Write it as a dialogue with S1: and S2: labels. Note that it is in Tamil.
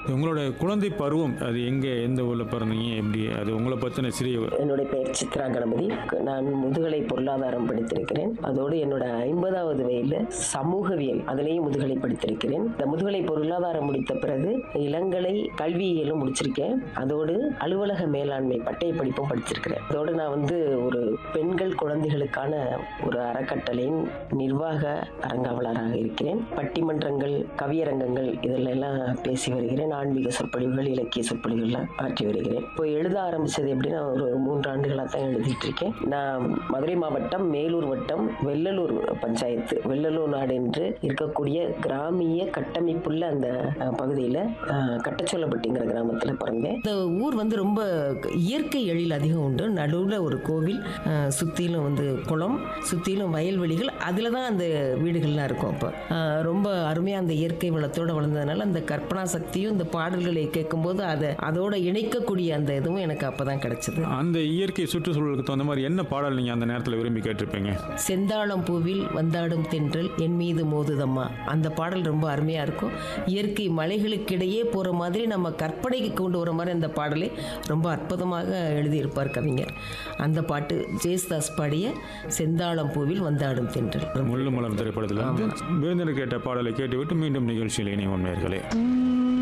S1: உங்களோட குழந்தை பருவம் அது எங்கே எந்த ஊரில் பிறந்தீங்க எப்படி அது உங்களை பற்றின சிறிய
S2: என்னுடைய பெயர் சித்ரா கணபதி நான் முதுகலை பொருளாதாரம் படித்திருக்கிறேன் அதோடு என்னோட ஐம்பதாவது வயதில் சமூகவியல் அதிலேயும் முதுகலை படித்திருக்கிறேன் இந்த முதுகலை பொருளாதாரம் முடித்த பிறகு இளங்கலை கல்வியியலும் முடிச்சிருக்கேன் அதோடு அலுவலக மேலாண்மை பட்டய படிப்பும் படிச்சிருக்கிறேன் அதோடு நான் வந்து ஒரு பெண்கள் குழந்தைகளுக்கான ஒரு அறக்கட்டளையின் நிர்வாக அரங்காவலராக இருக்கிறேன் பட்டிமன்றங்கள் கவியரங்கங்கள் இதில் எல்லாம் பேசி வருகிறேன் ஆன்மீக சொற்பொழிவுகள் இலக்கிய சொற்பொழிவுகள்லாம் ஆற்றி வருகிறேன் இப்போ எழுத ஆரம்பிச்சது எப்படின்னா ஒரு மூன்று ஆண்டுகளாக தான் எழுதிட்டு இருக்கேன் நான் மதுரை மாவட்டம் மேலூர் வட்டம் வெள்ளலூர் பஞ்சாயத்து வெள்ளலூர் நாடு என்று இருக்கக்கூடிய கிராமிய கட்டமைப்புள்ள அந்த பகுதியில் கட்டச்சோலப்பட்டிங்கிற கிராமத்தில் பிறந்தேன்
S3: இந்த ஊர் வந்து ரொம்ப இயற்கை எழில் அதிகம் உண்டு நடுவில் ஒரு கோவில் அஹ், சுத்திலும் வந்து குளம் சுத்திலும் வயல்வெளிகள் அதில் தான் அந்த வீடுகள்லாம் இருக்கும் அப்போ அஹ், ரொம்ப அருமையாக அந்த இயற்கை வளத்தோடு வளர்ந்ததுனால அந்த கற்பனா சக்தியும் இந்த பாடல்களை கேட்கும்போது அதை அதோட இணைக்கக்கூடிய அந்த இதுவும் எனக்கு அப்போ தான் கிடைச்சது
S1: அந்த இயற்கை சுற்றுச்சூழலுக்கு தகுந்த மாதிரி என்ன பாடல் நீங்கள் அந்த நேரத்தில் விரும்பி கேட்டிருப்பீங்க
S3: செந்தாளம் பூவில் வந்தாடும் தென்றல் என் மீது மோதுதம்மா அந்த பாடல் ரொம்ப அருமையாக இருக்கும் இயற்கை மலைகளுக்கிடையே போகிற மாதிரி நம்ம கற்பனைக்கு கொண்டு வர மாதிரி அந்த பாடலை ரொம்ப அற்புதமாக எழுதியிருப்பார் கவிஞர் அந்த பாட்டு ஜெயசுதாஸ் பாடிய செந்தாளம் பூவில் வந்தாடும் தென்றல்
S1: முள்ளு மலர் திரைப்படத்தில் வந்து விருந்தினர் கேட்ட பாடலை கேட்டுவிட்டு மீண்டும் நிகழ்ச்சியில் இணைவோம் நேர்களே